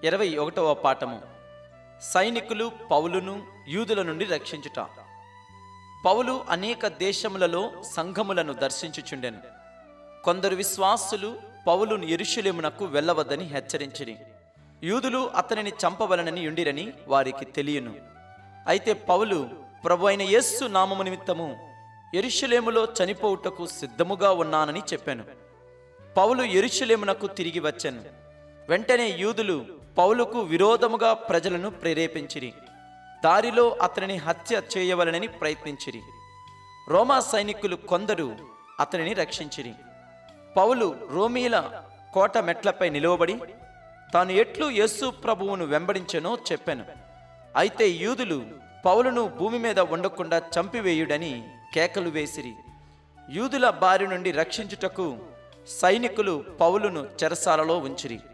ఇరవై ఒకటవ పాఠము సైనికులు పౌలును యూదుల నుండి రక్షించుట పౌలు అనేక దేశములలో సంఘములను దర్శించుచుండెను కొందరు విశ్వాసులు పౌలును ఎరుషులేమునకు వెళ్ళవద్దని హెచ్చరించిరి యూదులు అతనిని చంపవలనని యుండిరని వారికి తెలియను అయితే పౌలు ప్రభు అయిన యేస్సు నామము నిమిత్తము ఎరుషులేములో చనిపోవుటకు సిద్ధముగా ఉన్నానని చెప్పాను పౌలు ఎరుషులేమునకు తిరిగి వచ్చాను వెంటనే యూదులు పౌలుకు విరోధముగా ప్రజలను ప్రేరేపించిరి దారిలో అతనిని హత్య చేయవలనని ప్రయత్నించిరి రోమా సైనికులు కొందరు అతనిని రక్షించిరి పౌలు రోమీల కోట మెట్లపై నిలువబడి తాను ఎట్లు యేసు ప్రభువును వెంబడించెనో చెప్పాను అయితే యూదులు పౌలును భూమి మీద ఉండకుండా చంపివేయుడని కేకలు వేసిరి యూదుల బారి నుండి రక్షించుటకు సైనికులు పౌలును చెరసాలలో ఉంచిరి